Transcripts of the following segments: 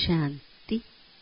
ശാന്തി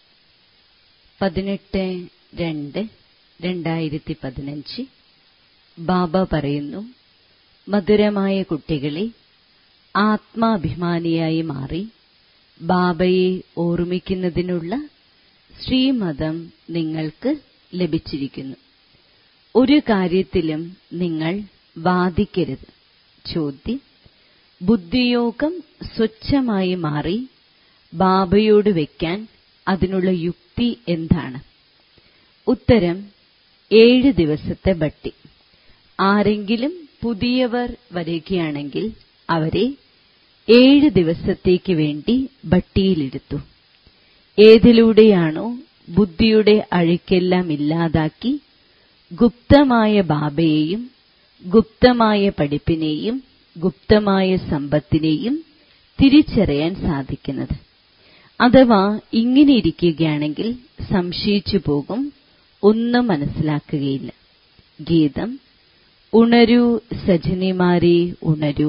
പതിനെട്ട് രണ്ട് രണ്ടായിരത്തി പതിനഞ്ച് ബാബ പറയുന്നു മധുരമായ കുട്ടികളെ ആത്മാഭിമാനിയായി മാറി ബാബയെ ഓർമ്മിക്കുന്നതിനുള്ള ശ്രീമതം നിങ്ങൾക്ക് ലഭിച്ചിരിക്കുന്നു ഒരു കാര്യത്തിലും നിങ്ങൾ വാദിക്കരുത് ചോദ്യം ബുദ്ധിയോഗം സ്വച്ഛമായി മാറി ബാബയോട് വയ്ക്കാൻ അതിനുള്ള യുക്തി എന്താണ് ഉത്തരം ഏഴ് ദിവസത്തെ ബട്ടി ആരെങ്കിലും പുതിയവർ വരികയാണെങ്കിൽ അവരെ ഏഴ് ദിവസത്തേക്ക് വേണ്ടി ബട്ടിയിലിരുത്തു ഏതിലൂടെയാണോ ബുദ്ധിയുടെ അഴുക്കെല്ലാം ഇല്ലാതാക്കി ഗുപ്തമായ ബാബയെയും ഗുപ്തമായ പഠിപ്പിനെയും ഗുപ്തമായ സമ്പത്തിനെയും തിരിച്ചറിയാൻ സാധിക്കുന്നത് അഥവാ ഇങ്ങനെ ഇരിക്കുകയാണെങ്കിൽ സംശയിച്ചു പോകും ഒന്നും മനസ്സിലാക്കുകയില്ല ഗീതം ഉണരൂ സജനിമാരെ ഉണരൂ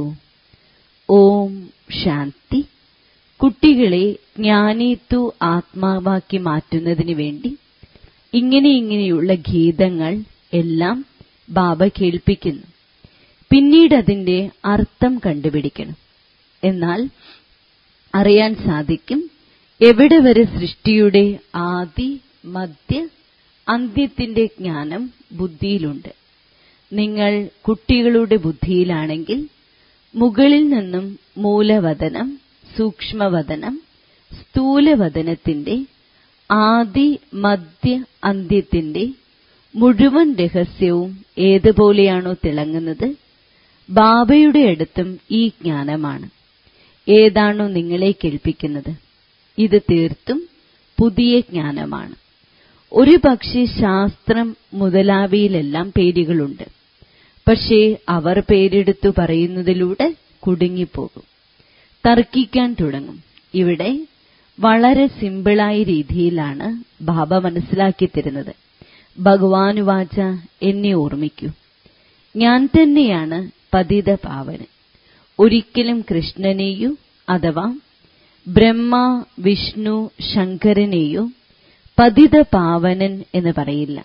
ഓം ശാന്തി കുട്ടികളെ ജ്ഞാനീത്തു ആത്മാവാക്കി മാറ്റുന്നതിന് വേണ്ടി ഇങ്ങനെ ഇങ്ങനെയുള്ള ഗീതങ്ങൾ എല്ലാം ബാബ കേൾപ്പിക്കുന്നു പിന്നീട് അതിന്റെ അർത്ഥം കണ്ടുപിടിക്കണം എന്നാൽ അറിയാൻ സാധിക്കും എവിടെ വരെ സൃഷ്ടിയുടെ ആദി മധ്യ അന്ത്യത്തിന്റെ ജ്ഞാനം ബുദ്ധിയിലുണ്ട് നിങ്ങൾ കുട്ടികളുടെ ബുദ്ധിയിലാണെങ്കിൽ മുകളിൽ നിന്നും മൂലവതനം സൂക്ഷ്മവതനം സ്ഥൂലവതനത്തിന്റെ ആദി മധ്യ അന്ത്യത്തിന്റെ മുഴുവൻ രഹസ്യവും ഏതുപോലെയാണോ തിളങ്ങുന്നത് ബാബയുടെ അടുത്തും ഈ ജ്ഞാനമാണ് ഏതാണോ നിങ്ങളെ കേൾപ്പിക്കുന്നത് ഇത് തീർത്തും പുതിയ ജ്ഞാനമാണ് ഒരു പക്ഷേ ശാസ്ത്രം മുതലാവിയിലെല്ലാം പേരുകളുണ്ട് പക്ഷേ അവർ പേരെടുത്തു പറയുന്നതിലൂടെ കുടുങ്ങിപ്പോകും തർക്കിക്കാൻ തുടങ്ങും ഇവിടെ വളരെ സിമ്പിളായ രീതിയിലാണ് ബാബ മനസ്സിലാക്കി തരുന്നത് ഭഗവാനുവാച എന്നെ ഓർമ്മിക്കൂ ഞാൻ തന്നെയാണ് പതിത പാവന് ഒരിക്കലും കൃഷ്ണനെയോ അഥവാ ബ്രഹ്മ വിഷ്ണു ശങ്കരനെയോ പതിത പാവനൻ എന്ന് പറയില്ല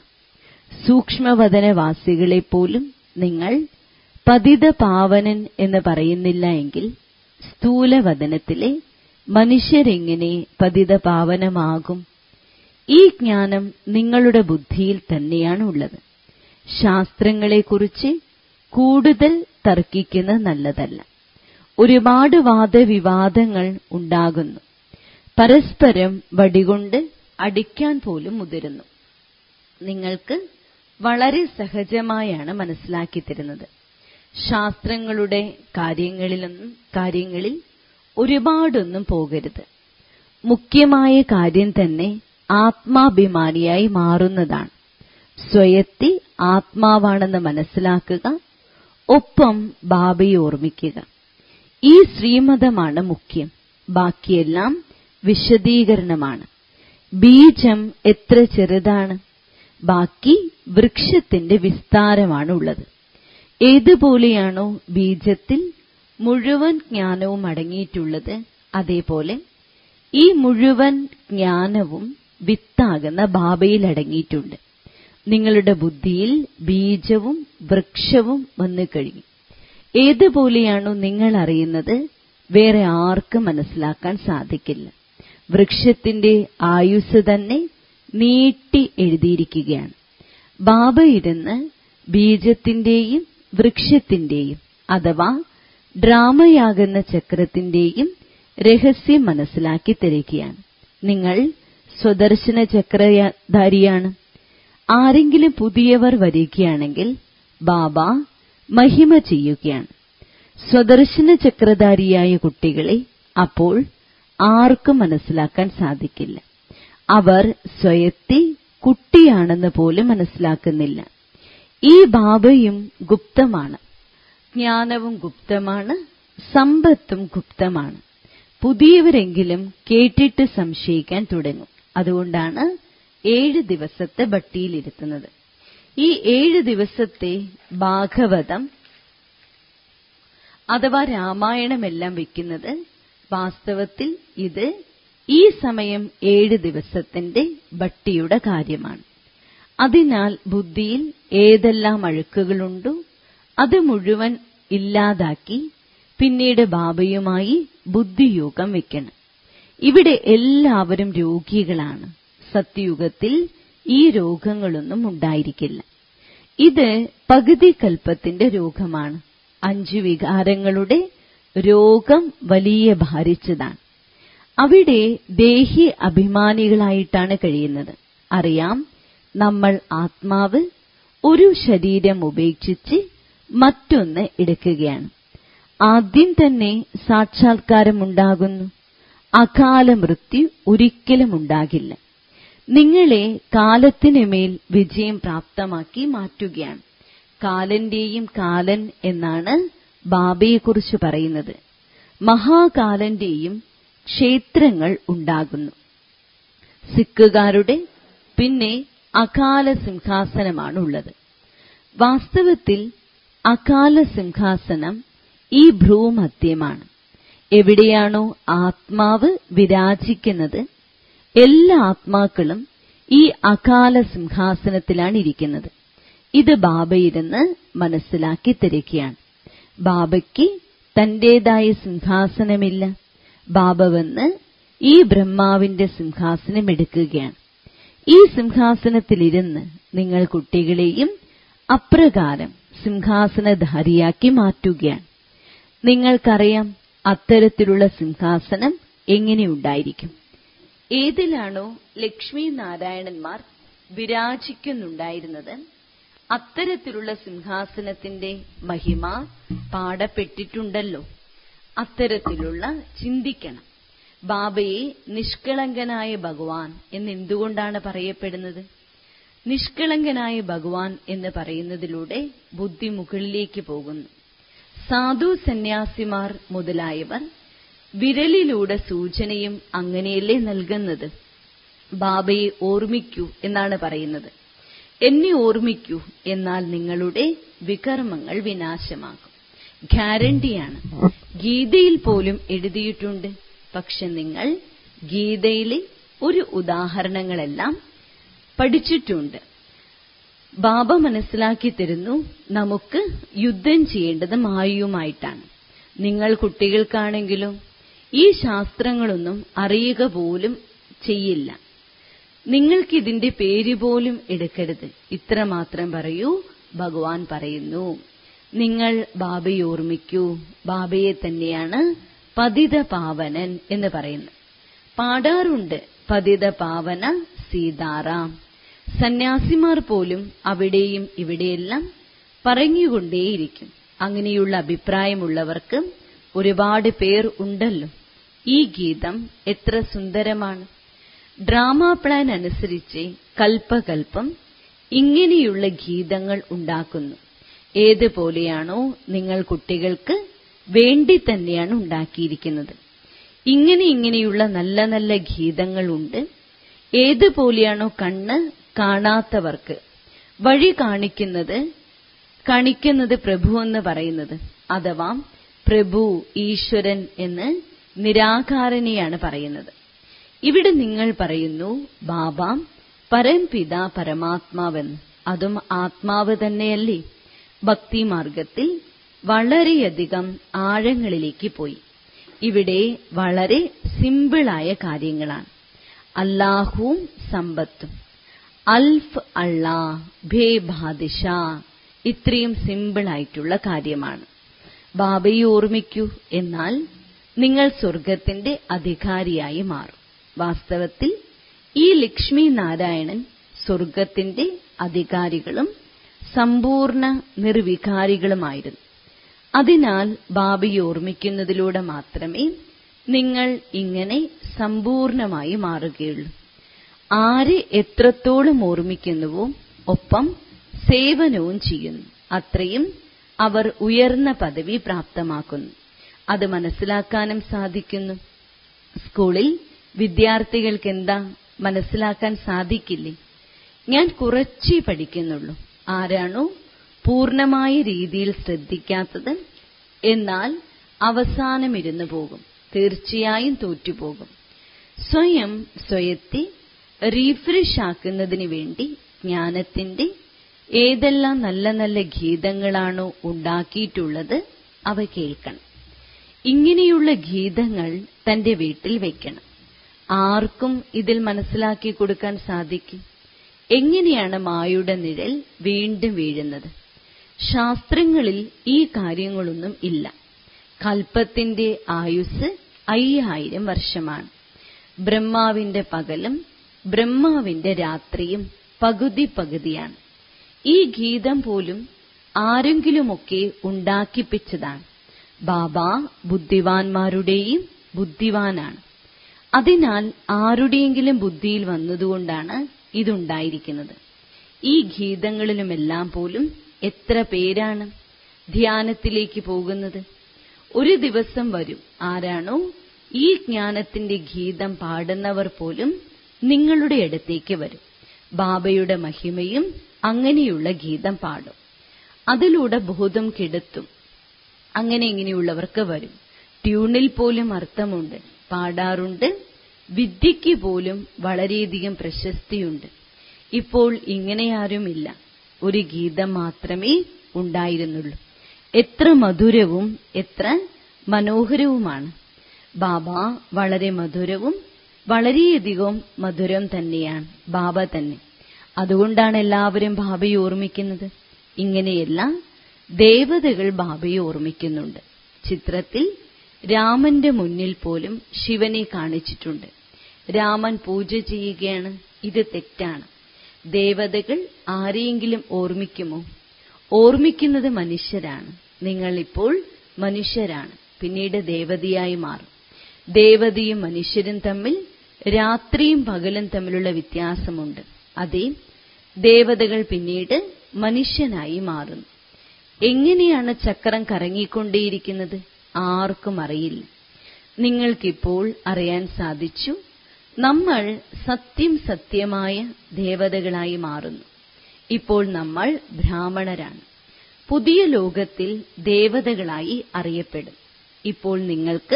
സൂക്ഷ്മവദനവാസികളെപ്പോലും നിങ്ങൾ പതിത പാവനൻ എന്ന് പറയുന്നില്ല എങ്കിൽ സ്ഥൂലവദനത്തിലെ മനുഷ്യരെങ്ങനെ പതിത പാവനമാകും ഈ ജ്ഞാനം നിങ്ങളുടെ ബുദ്ധിയിൽ തന്നെയാണ് ഉള്ളത് ശാസ്ത്രങ്ങളെക്കുറിച്ച് കൂടുതൽ തർക്കിക്കുന്നത് നല്ലതല്ല ഒരുപാട് വാദവിവാദങ്ങൾ ഉണ്ടാകുന്നു പരസ്പരം വടികൊണ്ട് അടിക്കാൻ പോലും മുതിരുന്നു നിങ്ങൾക്ക് വളരെ സഹജമായാണ് മനസ്സിലാക്കി തരുന്നത് ശാസ്ത്രങ്ങളുടെ കാര്യങ്ങളിലൊന്നും കാര്യങ്ങളിൽ ഒരുപാടൊന്നും പോകരുത് മുഖ്യമായ കാര്യം തന്നെ ആത്മാഭിമാനിയായി മാറുന്നതാണ് സ്വയത്തെ ആത്മാവാണെന്ന് മനസ്സിലാക്കുക ഒപ്പം ബാബയെ ഓർമ്മിക്കുക ഈ ശ്രീമതമാണ് മുഖ്യം ബാക്കിയെല്ലാം വിശദീകരണമാണ് ബീജം എത്ര ചെറുതാണ് ബാക്കി വൃക്ഷത്തിന്റെ വിസ്താരമാണ് ഉള്ളത് ഏതുപോലെയാണോ ബീജത്തിൽ മുഴുവൻ ജ്ഞാനവും അടങ്ങിയിട്ടുള്ളത് അതേപോലെ ഈ മുഴുവൻ ജ്ഞാനവും വിത്താകുന്ന ബാബയിൽ അടങ്ങിയിട്ടുണ്ട് നിങ്ങളുടെ ബുദ്ധിയിൽ ബീജവും വൃക്ഷവും വന്നു കഴിഞ്ഞു ഏതുപോലെയാണോ നിങ്ങൾ അറിയുന്നത് വേറെ ആർക്കും മനസ്സിലാക്കാൻ സാധിക്കില്ല വൃക്ഷത്തിന്റെ ആയുസ് തന്നെ നീട്ടി എഴുതിയിരിക്കുകയാണ് ബാബ ഇരുന്ന് ബീജത്തിന്റെയും വൃക്ഷത്തിന്റെയും അഥവാ ഡ്രാമയാകുന്ന ചക്രത്തിന്റെയും രഹസ്യം മനസ്സിലാക്കി തരികയാണ് നിങ്ങൾ സ്വദർശന ചക്രധാരിയാണ് ആരെങ്കിലും പുതിയവർ വരികയാണെങ്കിൽ ബാബ മഹിമ ചെയ്യുകയാണ് സ്വദർശന ചക്രധാരിയായ കുട്ടികളെ അപ്പോൾ ആർക്കും മനസ്സിലാക്കാൻ സാധിക്കില്ല അവർ സ്വയത്തെ കുട്ടിയാണെന്ന് പോലും മനസ്സിലാക്കുന്നില്ല ഈ ബാബയും ഗുപ്തമാണ് ജ്ഞാനവും ഗുപ്തമാണ് സമ്പത്തും ഗുപ്തമാണ് പുതിയവരെങ്കിലും കേട്ടിട്ട് സംശയിക്കാൻ തുടങ്ങും അതുകൊണ്ടാണ് ഏഴ് ദിവസത്തെ ബട്ടിയിലിരുത്തുന്നത് ഈ ഏഴ് ദിവസത്തെ ഭാഗവതം അഥവാ രാമായണമെല്ലാം വെക്കുന്നത് വാസ്തവത്തിൽ ഇത് ഈ സമയം ഏഴ് ദിവസത്തിന്റെ ഭട്ടിയുടെ കാര്യമാണ് അതിനാൽ ബുദ്ധിയിൽ ഏതെല്ലാം അഴുക്കുകളുണ്ടോ അത് മുഴുവൻ ഇല്ലാതാക്കി പിന്നീട് ബാബയുമായി ബുദ്ധിയോഗം വെക്കണം ഇവിടെ എല്ലാവരും രോഗികളാണ് സത്യയുഗത്തിൽ ഈ രോഗങ്ങളൊന്നും ഉണ്ടായിരിക്കില്ല ഇത് പകുതി കൽപ്പത്തിന്റെ രോഗമാണ് അഞ്ചു വികാരങ്ങളുടെ രോഗം വലിയ ഭാരിച്ചതാണ് അവിടെ ദേഹി അഭിമാനികളായിട്ടാണ് കഴിയുന്നത് അറിയാം നമ്മൾ ആത്മാവ് ഒരു ശരീരം ഉപേക്ഷിച്ച് മറ്റൊന്ന് എടുക്കുകയാണ് ആദ്യം തന്നെ സാക്ഷാത്കാരമുണ്ടാകുന്നു അകാല മൃത്യു ഒരിക്കലും ഉണ്ടാകില്ല നിങ്ങളെ കാലത്തിനുമേൽ വിജയം പ്രാപ്തമാക്കി മാറ്റുകയാണ് കാലന്റെയും കാലൻ എന്നാണ് ബാബയെക്കുറിച്ച് പറയുന്നത് മഹാകാലന്റെയും ക്ഷേത്രങ്ങൾ ഉണ്ടാകുന്നു സിക്കുകാരുടെ പിന്നെ അകാല സിംഹാസനമാണുള്ളത് വാസ്തവത്തിൽ അകാല സിംഹാസനം ഈ ഭ്രൂമധ്യമാണ് എവിടെയാണോ ആത്മാവ് വിരാജിക്കുന്നത് എല്ലാ ആത്മാക്കളും ഈ അകാല സിംഹാസനത്തിലാണ് ഇരിക്കുന്നത് ഇത് ബാബയിരുന്ന് മനസ്സിലാക്കി തരികയാണ് ബാബയ്ക്ക് തന്റേതായ സിംഹാസനമില്ല ബാബ വന്ന് ഈ ബ്രഹ്മാവിന്റെ സിംഹാസനം എടുക്കുകയാണ് ഈ സിംഹാസനത്തിലിരുന്ന് നിങ്ങൾ കുട്ടികളെയും അപ്രകാരം സിംഹാസനധാരിയാക്കി മാറ്റുകയാണ് നിങ്ങൾക്കറിയാം അത്തരത്തിലുള്ള സിംഹാസനം എങ്ങനെയുണ്ടായിരിക്കും ഏതിലാണോ ലക്ഷ്മി നാരായണന്മാർ വിരാജിക്കുന്നുണ്ടായിരുന്നത് അത്തരത്തിലുള്ള സിംഹാസനത്തിന്റെ മഹിമ പാടപ്പെട്ടിട്ടുണ്ടല്ലോ അത്തരത്തിലുള്ള ചിന്തിക്കണം ബാബയെ നിഷ്കളങ്കനായ ഭഗവാൻ എന്ന് എന്തുകൊണ്ടാണ് പറയപ്പെടുന്നത് നിഷ്കളങ്കനായ ഭഗവാൻ എന്ന് പറയുന്നതിലൂടെ ബുദ്ധി മുകളിലേക്ക് പോകുന്നു സാധു സന്യാസിമാർ മുതലായവർ വിരലിലൂടെ സൂചനയും അങ്ങനെയല്ലേ നൽകുന്നത് ബാബയെ ഓർമ്മിക്കൂ എന്നാണ് പറയുന്നത് എന്നെ ഓർമ്മിക്കൂ എന്നാൽ നിങ്ങളുടെ വികർമ്മങ്ങൾ വിനാശമാകും ഗ്യാരണ്ടിയാണ് ഗീതയിൽ പോലും എഴുതിയിട്ടുണ്ട് പക്ഷെ നിങ്ങൾ ഗീതയിലെ ഒരു ഉദാഹരണങ്ങളെല്ലാം പഠിച്ചിട്ടുണ്ട് ബാബ മനസ്സിലാക്കി തരുന്നു നമുക്ക് യുദ്ധം ചെയ്യേണ്ടത് മായുമായിട്ടാണ് നിങ്ങൾ കുട്ടികൾക്കാണെങ്കിലും ഈ ശാസ്ത്രങ്ങളൊന്നും അറിയുക പോലും ചെയ്യില്ല നിങ്ങൾക്കിതിന്റെ പേര് പോലും എടുക്കരുത് ഇത്രമാത്രം പറയൂ ഭഗവാൻ പറയുന്നു നിങ്ങൾ ബാബയെ ഓർമ്മിക്കൂ ബാബയെ തന്നെയാണ് പതിത പാവനൻ എന്ന് പറയുന്നത് പാടാറുണ്ട് പതിത പാവന സീതാറാം സന്യാസിമാർ പോലും അവിടെയും ഇവിടെയെല്ലാം പറഞ്ഞുകൊണ്ടേയിരിക്കും അങ്ങനെയുള്ള അഭിപ്രായമുള്ളവർക്ക് ഒരുപാട് പേർ ഉണ്ടല്ലോ ഈ ഗീതം എത്ര സുന്ദരമാണ് ഡ്രാമ പ്ലാൻ അനുസരിച്ച് കൽപ്പകൽപ്പം ഇങ്ങനെയുള്ള ഗീതങ്ങൾ ഉണ്ടാക്കുന്നു ഏതുപോലെയാണോ നിങ്ങൾ കുട്ടികൾക്ക് വേണ്ടി തന്നെയാണ് ഉണ്ടാക്കിയിരിക്കുന്നത് ഇങ്ങനെ ഇങ്ങനെയുള്ള നല്ല നല്ല ഗീതങ്ങളുണ്ട് ഏതുപോലെയാണോ കണ്ണ് കാണാത്തവർക്ക് വഴി കാണിക്കുന്നത് കാണിക്കുന്നത് പ്രഭു എന്ന് പറയുന്നത് അഥവാ പ്രഭു ഈശ്വരൻ എന്ന് നിരാകാരനെയാണ് പറയുന്നത് ഇവിടെ നിങ്ങൾ പറയുന്നു ബാബ പരംപിത പരമാത്മാവെന്ന് അതും ആത്മാവ് തന്നെയല്ലേ ഭക്തിമാർഗത്തിൽ വളരെയധികം ആഴങ്ങളിലേക്ക് പോയി ഇവിടെ വളരെ സിമ്പിളായ കാര്യങ്ങളാണ് അല്ലാഹുവും സമ്പത്തും അൽഫ് അള്ളാ ഭേ ബാദിഷ ഇത്രയും സിമ്പിളായിട്ടുള്ള കാര്യമാണ് ബാബയെ ഓർമ്മിക്കൂ എന്നാൽ നിങ്ങൾ സ്വർഗത്തിന്റെ അധികാരിയായി മാറും വാസ്തവത്തിൽ ഈ ലക്ഷ്മി നാരായണൻ സ്വർഗത്തിന്റെ അധികാരികളും സമ്പൂർണ്ണ നിർവികാരികളുമായിരുന്നു അതിനാൽ ബാബയെ ഓർമ്മിക്കുന്നതിലൂടെ മാത്രമേ നിങ്ങൾ ഇങ്ങനെ സമ്പൂർണമായി മാറുകയുള്ളൂ ആര് എത്രത്തോളം ഓർമ്മിക്കുന്നുവോ ഒപ്പം സേവനവും ചെയ്യുന്നു അത്രയും അവർ ഉയർന്ന പദവി പ്രാപ്തമാക്കുന്നു അത് മനസ്സിലാക്കാനും സാധിക്കുന്നു സ്കൂളിൽ വിദ്യാർത്ഥികൾക്ക് എന്താ മനസ്സിലാക്കാൻ സാധിക്കില്ലേ ഞാൻ കുറച്ചേ പഠിക്കുന്നുള്ളൂ ആരാണോ പൂർണമായ രീതിയിൽ ശ്രദ്ധിക്കാത്തത് എന്നാൽ അവസാനം ഇരുന്നു പോകും തീർച്ചയായും തോറ്റുപോകും സ്വയം സ്വയത്തെ റീഫ്രഷ് ആക്കുന്നതിന് വേണ്ടി ജ്ഞാനത്തിന്റെ ഏതെല്ലാം നല്ല നല്ല ഗീതങ്ങളാണോ ഉണ്ടാക്കിയിട്ടുള്ളത് അവ കേൾക്കണം ഇങ്ങനെയുള്ള ഗീതങ്ങൾ തന്റെ വീട്ടിൽ വെക്കണം ആർക്കും ഇതിൽ മനസ്സിലാക്കി കൊടുക്കാൻ സാധിക്കും എങ്ങനെയാണ് മായുടെ നിഴൽ വീണ്ടും വീഴുന്നത് ശാസ്ത്രങ്ങളിൽ ഈ കാര്യങ്ങളൊന്നും ഇല്ല കൽപ്പത്തിന്റെ ആയുസ് അയ്യായിരം വർഷമാണ് ബ്രഹ്മാവിന്റെ പകലും ബ്രഹ്മാവിന്റെ രാത്രിയും പകുതി പകുതിയാണ് ഈ ഗീതം പോലും ആരെങ്കിലുമൊക്കെ ഉണ്ടാക്കിപ്പിച്ചതാണ് ബാബ ബുദ്ധിവാന്മാരുടെയും ബുദ്ധിവാനാണ് അതിനാൽ ആരുടെയെങ്കിലും ബുദ്ധിയിൽ വന്നതുകൊണ്ടാണ് ഇതുണ്ടായിരിക്കുന്നത് ഈ ഗീതങ്ങളിലുമെല്ലാം പോലും എത്ര പേരാണ് ധ്യാനത്തിലേക്ക് പോകുന്നത് ഒരു ദിവസം വരും ആരാണോ ഈ ജ്ഞാനത്തിന്റെ ഗീതം പാടുന്നവർ പോലും നിങ്ങളുടെ അടുത്തേക്ക് വരും ബാബയുടെ മഹിമയും അങ്ങനെയുള്ള ഗീതം പാടും അതിലൂടെ ബോധം കെടുത്തും അങ്ങനെ ഇങ്ങനെയുള്ളവർക്ക് വരും ട്യൂണിൽ പോലും അർത്ഥമുണ്ട് പാടാറുണ്ട് വിദ്യയ്ക്ക് പോലും വളരെയധികം പ്രശസ്തിയുണ്ട് ഇപ്പോൾ ഇങ്ങനെ ആരുമില്ല ഒരു ഗീതം മാത്രമേ ഉണ്ടായിരുന്നുള്ളൂ എത്ര മധുരവും എത്ര മനോഹരവുമാണ് ബാബ വളരെ മധുരവും വളരെയധികം മധുരം തന്നെയാണ് ബാബ തന്നെ അതുകൊണ്ടാണ് എല്ലാവരും ബാബയെ ഓർമ്മിക്കുന്നത് ഇങ്ങനെയല്ല ദേവതകൾ ബാബയെ ഓർമ്മിക്കുന്നുണ്ട് ചിത്രത്തിൽ രാമന്റെ മുന്നിൽ പോലും ശിവനെ കാണിച്ചിട്ടുണ്ട് രാമൻ പൂജ ചെയ്യുകയാണ് ഇത് തെറ്റാണ് ദേവതകൾ ആരെയെങ്കിലും ഓർമ്മിക്കുമോ ഓർമ്മിക്കുന്നത് മനുഷ്യരാണ് നിങ്ങൾ ഇപ്പോൾ മനുഷ്യരാണ് പിന്നീട് ദേവതയായി മാറും ദേവതയും മനുഷ്യരും തമ്മിൽ രാത്രിയും പകലും തമ്മിലുള്ള വ്യത്യാസമുണ്ട് അതേ ദേവതകൾ പിന്നീട് മനുഷ്യനായി മാറുന്നു എങ്ങനെയാണ് ചക്രം കറങ്ങിക്കൊണ്ടേയിരിക്കുന്നത് ആർക്കും അറിയില്ല നിങ്ങൾക്കിപ്പോൾ അറിയാൻ സാധിച്ചു നമ്മൾ സത്യം സത്യമായ ദേവതകളായി മാറുന്നു ഇപ്പോൾ നമ്മൾ ബ്രാഹ്മണരാണ് പുതിയ ലോകത്തിൽ ദേവതകളായി അറിയപ്പെടും ഇപ്പോൾ നിങ്ങൾക്ക്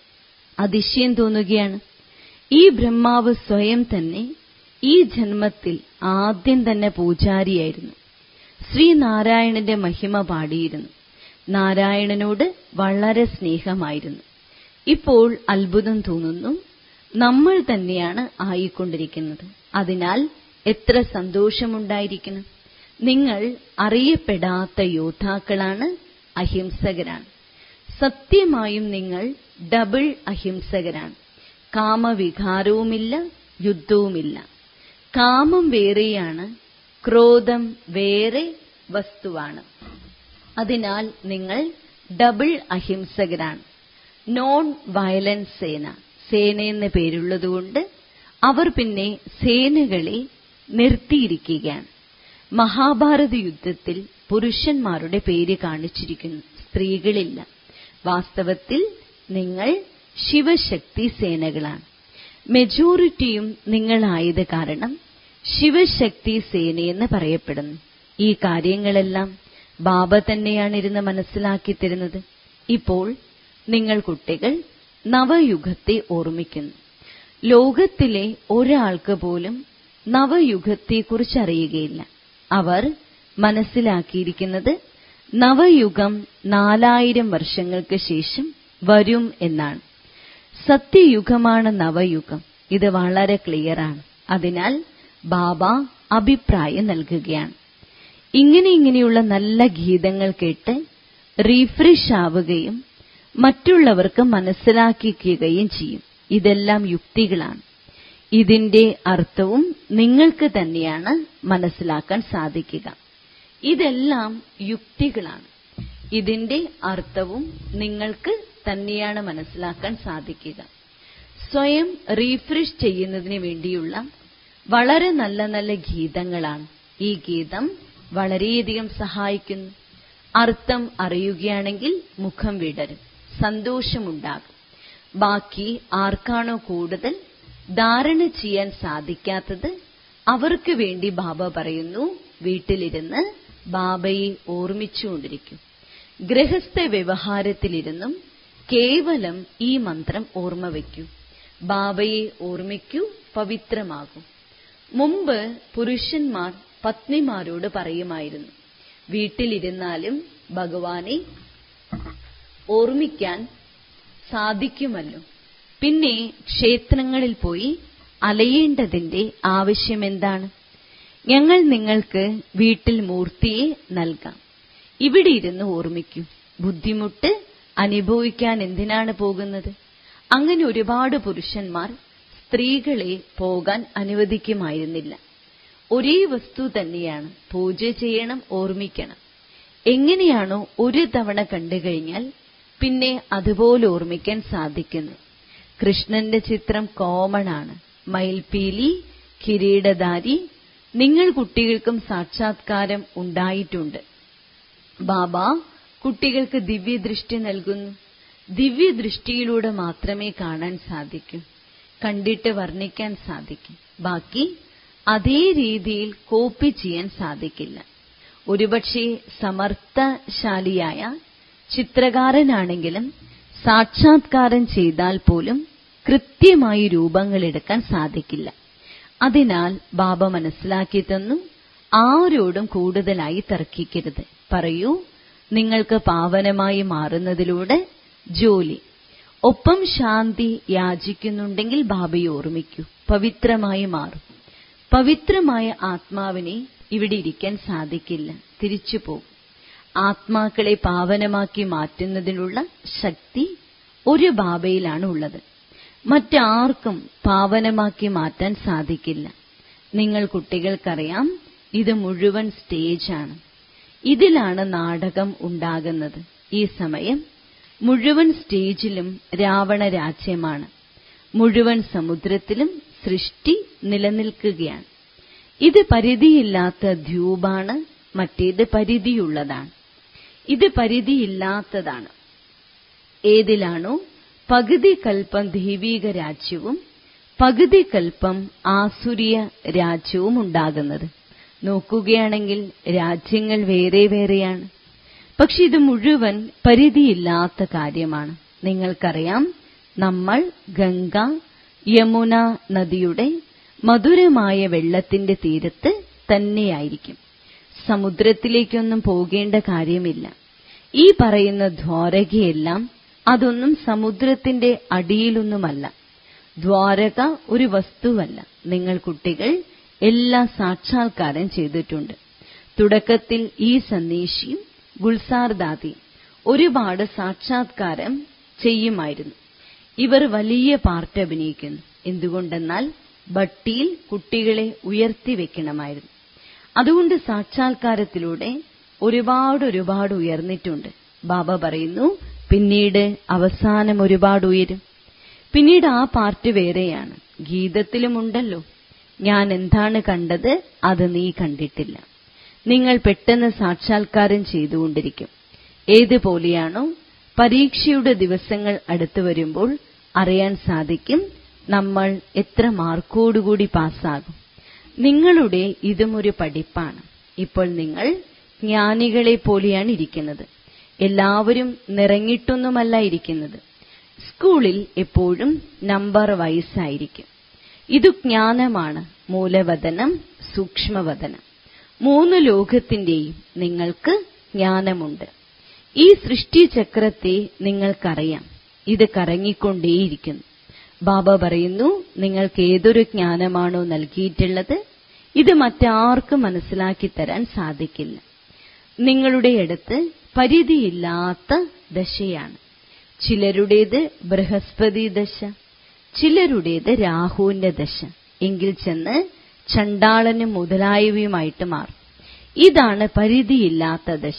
അതിശയം തോന്നുകയാണ് ഈ ബ്രഹ്മാവ് സ്വയം തന്നെ ഈ ജന്മത്തിൽ ആദ്യം തന്നെ പൂജാരിയായിരുന്നു ശ്രീനാരായണന്റെ മഹിമ പാടിയിരുന്നു നാരായണനോട് വളരെ സ്നേഹമായിരുന്നു ഇപ്പോൾ അത്ഭുതം തോന്നുന്നു നമ്മൾ തന്നെയാണ് ആയിക്കൊണ്ടിരിക്കുന്നത് അതിനാൽ എത്ര സന്തോഷമുണ്ടായിരിക്കണം നിങ്ങൾ അറിയപ്പെടാത്ത യോദ്ധാക്കളാണ് അഹിംസകരാണ് സത്യമായും നിങ്ങൾ ഡബിൾ അഹിംസകരാണ് കാമവികാരവുമില്ല യുദ്ധവുമില്ല കാമം വേറെയാണ് ക്രോധം വേറെ വസ്തുവാണ് അതിനാൽ നിങ്ങൾ ഡബിൾ അഹിംസകരാണ് നോൺ വയലൻസ് സേന സേനയെന്ന് പേരുള്ളതുകൊണ്ട് അവർ പിന്നെ സേനകളെ നിർത്തിയിരിക്കുകയാണ് മഹാഭാരത യുദ്ധത്തിൽ പുരുഷന്മാരുടെ പേര് കാണിച്ചിരിക്കുന്നു സ്ത്രീകളില്ല വാസ്തവത്തിൽ നിങ്ങൾ ശിവശക്തി സേനകളാണ് മെജോറിറ്റിയും നിങ്ങളായത് കാരണം ശിവശക്തി സേനയെന്ന് പറയപ്പെടുന്നു ഈ കാര്യങ്ങളെല്ലാം ബാബ തന്നെയാണ് ഇരുന്ന് മനസ്സിലാക്കി തരുന്നത് ഇപ്പോൾ നിങ്ങൾ കുട്ടികൾ നവയുഗത്തെ ഓർമ്മിക്കുന്നു ലോകത്തിലെ ഒരാൾക്ക് പോലും നവയുഗത്തെക്കുറിച്ച് അറിയുകയില്ല അവർ മനസ്സിലാക്കിയിരിക്കുന്നത് നവയുഗം നാലായിരം വർഷങ്ങൾക്ക് ശേഷം വരും എന്നാണ് സത്യയുഗമാണ് നവയുഗം ഇത് വളരെ ക്ലിയറാണ് അതിനാൽ ബാബ അഭിപ്രായം നൽകുകയാണ് ഇങ്ങനെ ഇങ്ങനെയുള്ള നല്ല ഗീതങ്ങൾ കേട്ട് റീഫ്രഷ് ആവുകയും മറ്റുള്ളവർക്ക് മനസ്സിലാക്കിക്കുകയും ചെയ്യും ഇതെല്ലാം യുക്തികളാണ് ഇതിന്റെ അർത്ഥവും നിങ്ങൾക്ക് തന്നെയാണ് മനസ്സിലാക്കാൻ സാധിക്കുക ഇതെല്ലാം യുക്തികളാണ് ഇതിന്റെ അർത്ഥവും നിങ്ങൾക്ക് തന്നെയാണ് മനസ്സിലാക്കാൻ സാധിക്കുക സ്വയം റീഫ്രഷ് ചെയ്യുന്നതിന് വേണ്ടിയുള്ള വളരെ നല്ല നല്ല ഗീതങ്ങളാണ് ഈ ഗീതം വളരെയധികം സഹായിക്കുന്നു അർത്ഥം അറിയുകയാണെങ്കിൽ മുഖം വിടരും സന്തോഷമുണ്ടാകും ബാക്കി ആർക്കാണോ കൂടുതൽ ധാരണ ചെയ്യാൻ സാധിക്കാത്തത് അവർക്ക് വേണ്ടി ബാബ പറയുന്നു വീട്ടിലിരുന്ന് ബാബയെ ഓർമ്മിച്ചുകൊണ്ടിരിക്കും ഗൃഹസ്ഥ വ്യവഹാരത്തിലിരുന്നും കേവലം ഈ മന്ത്രം ഓർമ്മ വയ്ക്കൂ ബാബയെ ഓർമ്മിക്കൂ പവിത്രമാകൂ മുമ്പ് പുരുഷന്മാർ പത്നിമാരോട് പറയുമായിരുന്നു വീട്ടിലിരുന്നാലും ഭഗവാനെ ഓർമ്മിക്കാൻ സാധിക്കുമല്ലോ പിന്നെ ക്ഷേത്രങ്ങളിൽ പോയി അലയേണ്ടതിന്റെ ആവശ്യമെന്താണ് ഞങ്ങൾ നിങ്ങൾക്ക് വീട്ടിൽ മൂർത്തിയെ നൽകാം ഇവിടെ ഇരുന്ന് ഓർമ്മിക്കൂ ബുദ്ധിമുട്ട് അനുഭവിക്കാൻ എന്തിനാണ് പോകുന്നത് അങ്ങനെ ഒരുപാട് പുരുഷന്മാർ സ്ത്രീകളെ പോകാൻ അനുവദിക്കുമായിരുന്നില്ല ഒരേ വസ്തു തന്നെയാണ് പൂജ ചെയ്യണം ഓർമ്മിക്കണം എങ്ങനെയാണോ ഒരു തവണ കണ്ടു കഴിഞ്ഞാൽ പിന്നെ അതുപോലെ ഓർമ്മിക്കാൻ സാധിക്കുന്നു കൃഷ്ണന്റെ ചിത്രം കോമൺ ആണ് മയിൽപീലി കിരീടധാരി നിങ്ങൾ കുട്ടികൾക്കും സാക്ഷാത്കാരം ഉണ്ടായിട്ടുണ്ട് ബാബ കുട്ടികൾക്ക് ദിവ്യദൃഷ്ടി നൽകുന്നു ദിവ്യദൃഷ്ടിയിലൂടെ മാത്രമേ കാണാൻ സാധിക്കൂ കണ്ടിട്ട് വർണ്ണിക്കാൻ സാധിക്കും ബാക്കി അതേ രീതിയിൽ കോപ്പി ചെയ്യാൻ സാധിക്കില്ല ഒരുപക്ഷെ സമർത്ഥശാലിയായ ചിത്രകാരനാണെങ്കിലും സാക്ഷാത്കാരം ചെയ്താൽ പോലും കൃത്യമായി രൂപങ്ങളെടുക്കാൻ സാധിക്കില്ല അതിനാൽ ബാബ മനസ്സിലാക്കി തന്നു ആരോടും കൂടുതലായി തർക്കിക്കരുത് പറയൂ നിങ്ങൾക്ക് പാവനമായി മാറുന്നതിലൂടെ ജോലി ഒപ്പം ശാന്തി യാചിക്കുന്നുണ്ടെങ്കിൽ ബാബയെ ഓർമ്മിക്കൂ പവിത്രമായി മാറും പവിത്രമായ ആത്മാവിനെ ഇവിടെ ഇരിക്കാൻ സാധിക്കില്ല തിരിച്ചു പോകും ആത്മാക്കളെ പാവനമാക്കി മാറ്റുന്നതിനുള്ള ശക്തി ഒരു ബാബയിലാണ് ഉള്ളത് മറ്റാർക്കും പാവനമാക്കി മാറ്റാൻ സാധിക്കില്ല നിങ്ങൾ കുട്ടികൾക്കറിയാം ഇത് മുഴുവൻ സ്റ്റേജാണ് ഇതിലാണ് നാടകം ഉണ്ടാകുന്നത് ഈ സമയം മുഴുവൻ സ്റ്റേജിലും രാവണ രാജ്യമാണ് മുഴുവൻ സമുദ്രത്തിലും സൃഷ്ടി നിലനിൽക്കുകയാണ് ഇത് പരിധിയില്ലാത്ത ദ്വീപാണ് മറ്റേത് പരിധിയുള്ളതാണ് ഇത് പരിധിയില്ലാത്തതാണ് ഏതിലാണോ പകുതി കൽപ്പം ദൈവീക രാജ്യവും പകുതി കൽപ്പം ആസുരിയ രാജ്യവും ഉണ്ടാകുന്നത് നോക്കുകയാണെങ്കിൽ രാജ്യങ്ങൾ വേറെ വേറെയാണ് പക്ഷെ ഇത് മുഴുവൻ പരിധിയില്ലാത്ത കാര്യമാണ് നിങ്ങൾക്കറിയാം നമ്മൾ ഗംഗ യമുന നദിയുടെ മധുരമായ വെള്ളത്തിന്റെ തീരത്ത് തന്നെയായിരിക്കും സമുദ്രത്തിലേക്കൊന്നും പോകേണ്ട കാര്യമില്ല ഈ പറയുന്ന ദ്വാരകയെല്ലാം അതൊന്നും സമുദ്രത്തിന്റെ അടിയിലൊന്നുമല്ല ദ്വാരക ഒരു വസ്തുവല്ല നിങ്ങൾ കുട്ടികൾ എല്ലാ സാക്ഷാത്കാരം ചെയ്തിട്ടുണ്ട് തുടക്കത്തിൽ ഈ സന്ദേശിയും ഗുൽസാർദാദിയും ഒരുപാട് സാക്ഷാത്കാരം ചെയ്യുമായിരുന്നു ഇവർ വലിയ പാർട്ട് അഭിനയിക്കുന്നു എന്തുകൊണ്ടെന്നാൽ ഭട്ടിയിൽ കുട്ടികളെ ഉയർത്തിവെക്കണമായിരുന്നു അതുകൊണ്ട് സാക്ഷാത്കാരത്തിലൂടെ ഒരുപാട് ഒരുപാട് ഉയർന്നിട്ടുണ്ട് ബാബ പറയുന്നു പിന്നീട് അവസാനം ഒരുപാട് ഉയരും പിന്നീട് ആ പാർട്ട് വേറെയാണ് ഗീതത്തിലുമുണ്ടല്ലോ ഞാൻ എന്താണ് കണ്ടത് അത് നീ കണ്ടിട്ടില്ല നിങ്ങൾ പെട്ടെന്ന് സാക്ഷാത്കാരം ചെയ്തുകൊണ്ടിരിക്കും ഏതുപോലെയാണോ പരീക്ഷയുടെ ദിവസങ്ങൾ അടുത്തു വരുമ്പോൾ അറിയാൻ സാധിക്കും നമ്മൾ എത്ര മാർക്കോടുകൂടി പാസ്സാകും നിങ്ങളുടെ ഇതും ഒരു പഠിപ്പാണ് ഇപ്പോൾ നിങ്ങൾ ജ്ഞാനികളെ പോലെയാണ് ഇരിക്കുന്നത് എല്ലാവരും നിറങ്ങിട്ടൊന്നുമല്ല ഇരിക്കുന്നത് സ്കൂളിൽ എപ്പോഴും നമ്പർ വൈസ് ആയിരിക്കും ഇത് ജ്ഞാനമാണ് മൂലവതനം സൂക്ഷ്മവതനം മൂന്ന് ലോകത്തിന്റെയും നിങ്ങൾക്ക് ജ്ഞാനമുണ്ട് ഈ സൃഷ്ടിചക്രത്തെ നിങ്ങൾക്കറിയാം ഇത് കറങ്ങിക്കൊണ്ടേയിരിക്കുന്നു ബാബ പറയുന്നു നിങ്ങൾക്ക് ഏതൊരു ജ്ഞാനമാണോ നൽകിയിട്ടുള്ളത് ഇത് മറ്റാർക്കും മനസ്സിലാക്കി തരാൻ സാധിക്കില്ല നിങ്ങളുടെ അടുത്ത് പരിധിയില്ലാത്ത ദശയാണ് ചിലരുടേത് ബൃഹസ്പതി ദശ ചിലരുടേത് രാഹുവിന്റെ ദശ എങ്കിൽ ചെന്ന് ചണ്ടാളനും മുതലായവയുമായിട്ട് മാറും ഇതാണ് പരിധിയില്ലാത്ത ദശ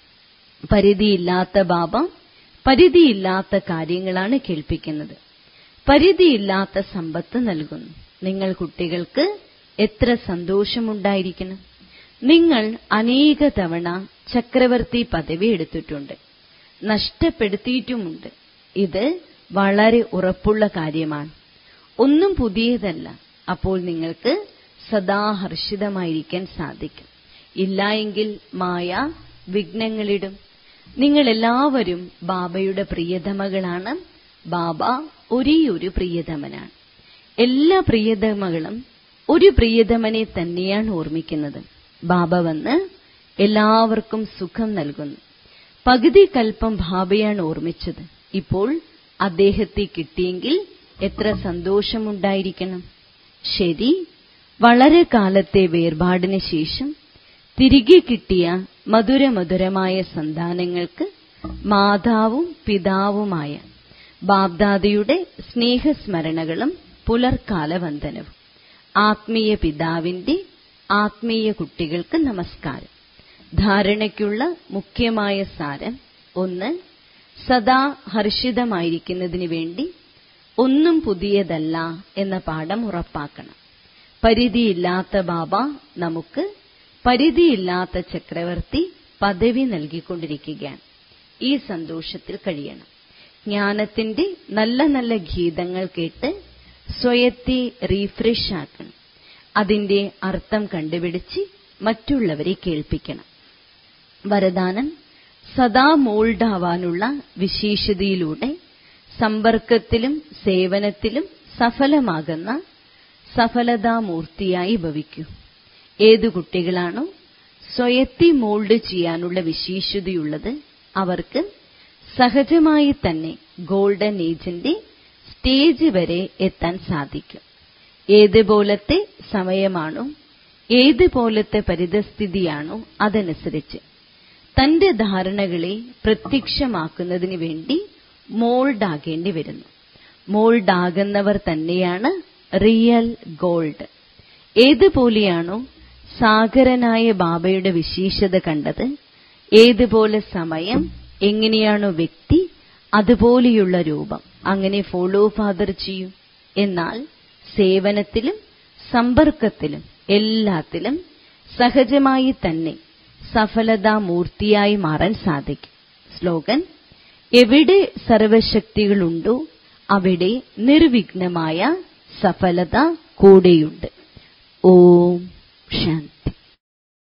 പരിധിയില്ലാത്ത ബാബ പരിധിയില്ലാത്ത കാര്യങ്ങളാണ് കേൾപ്പിക്കുന്നത് പരിധിയില്ലാത്ത സമ്പത്ത് നൽകുന്നു നിങ്ങൾ കുട്ടികൾക്ക് എത്ര സന്തോഷമുണ്ടായിരിക്കണം നിങ്ങൾ അനേക തവണ ചക്രവർത്തി പദവി എടുത്തിട്ടുണ്ട് നഷ്ടപ്പെടുത്തിയിട്ടുമുണ്ട് ഇത് വളരെ ഉറപ്പുള്ള കാര്യമാണ് ഒന്നും പുതിയതല്ല അപ്പോൾ നിങ്ങൾക്ക് സദാ ഹർഷിതമായിരിക്കാൻ സാധിക്കും ഇല്ലായെങ്കിൽ മായ വിഘ്നങ്ങളിടും നിങ്ങൾ എല്ലാവരും ബാബയുടെ പ്രിയതമകളാണ് ബാബ ഒരേ ഒരു പ്രിയതമനാണ് എല്ലാ പ്രിയതമകളും ഒരു പ്രിയതമനെ തന്നെയാണ് ഓർമ്മിക്കുന്നത് ബാബ വന്ന് എല്ലാവർക്കും സുഖം നൽകുന്നു പകുതി കൽപ്പം ബാബയാണ് ഓർമ്മിച്ചത് ഇപ്പോൾ അദ്ദേഹത്തെ കിട്ടിയെങ്കിൽ എത്ര സന്തോഷമുണ്ടായിരിക്കണം ശരി വളരെ കാലത്തെ വേർപാടിന് ശേഷം തിരികെ കിട്ടിയ മധുരമധുരമായ സന്താനങ്ങൾക്ക് മാതാവും പിതാവുമായ ബാബ്ദാദയുടെ സ്നേഹസ്മരണകളും പുലർക്കാല വന്ദനവും ആത്മീയ പിതാവിന്റെ ആത്മീയ കുട്ടികൾക്ക് നമസ്കാരം ധാരണയ്ക്കുള്ള മുഖ്യമായ സാരം ഒന്ന് സദാ ഹർഷിതമായിരിക്കുന്നതിനു വേണ്ടി ഒന്നും പുതിയതല്ല എന്ന പാഠം ഉറപ്പാക്കണം പരിധിയില്ലാത്ത ബാബ നമുക്ക് പരിധിയില്ലാത്ത ചക്രവർത്തി പദവി നൽകിക്കൊണ്ടിരിക്കുകയാണ് ഈ സന്തോഷത്തിൽ കഴിയണം ജ്ഞാനത്തിന്റെ നല്ല നല്ല ഗീതങ്ങൾ കേട്ട് സ്വയത്തെ റീഫ്രഷ് ആക്കണം അതിന്റെ അർത്ഥം കണ്ടുപിടിച്ച് മറ്റുള്ളവരെ കേൾപ്പിക്കണം വരദാനം സദാ മോൾഡാവാനുള്ള വിശേഷതയിലൂടെ സമ്പർക്കത്തിലും സേവനത്തിലും സഫലമാകുന്ന സഫലതാമൂർത്തിയായി ഭവിക്കൂ ഏതു കുട്ടികളാണോ സ്വയത്തെ മോൾഡ് ചെയ്യാനുള്ള വിശേഷതയുള്ളത് അവർക്ക് സഹജമായി തന്നെ ഗോൾഡൻ ഏജിന്റെ സ്റ്റേജ് വരെ എത്താൻ സാധിക്കും ഏതുപോലത്തെ സമയമാണോ ഏതുപോലത്തെ പരിതസ്ഥിതിയാണോ അതനുസരിച്ച് തന്റെ ധാരണകളെ പ്രത്യക്ഷമാക്കുന്നതിന് വേണ്ടി മോൾഡാകേണ്ടി വരുന്നു മോൾഡാകുന്നവർ തന്നെയാണ് റിയൽ ഗോൾഡ് ഏതുപോലെയാണോ സാഗരനായ ബാബയുടെ വിശേഷത കണ്ടത് ഏതുപോലെ സമയം എങ്ങനെയാണോ വ്യക്തി അതുപോലെയുള്ള രൂപം അങ്ങനെ ഫോളോ ഫാദർ ചെയ്യൂ എന്നാൽ സേവനത്തിലും സമ്പർക്കത്തിലും എല്ലാത്തിലും സഹജമായി തന്നെ സഫലതാമൂർത്തിയായി മാറാൻ സാധിക്കും സ്ലോഗൻ എവിടെ സർവശക്തികളുണ്ടോ അവിടെ നിർവിഘ്നമായ സഫലത കൂടെയുണ്ട് ഓം ശാന്തി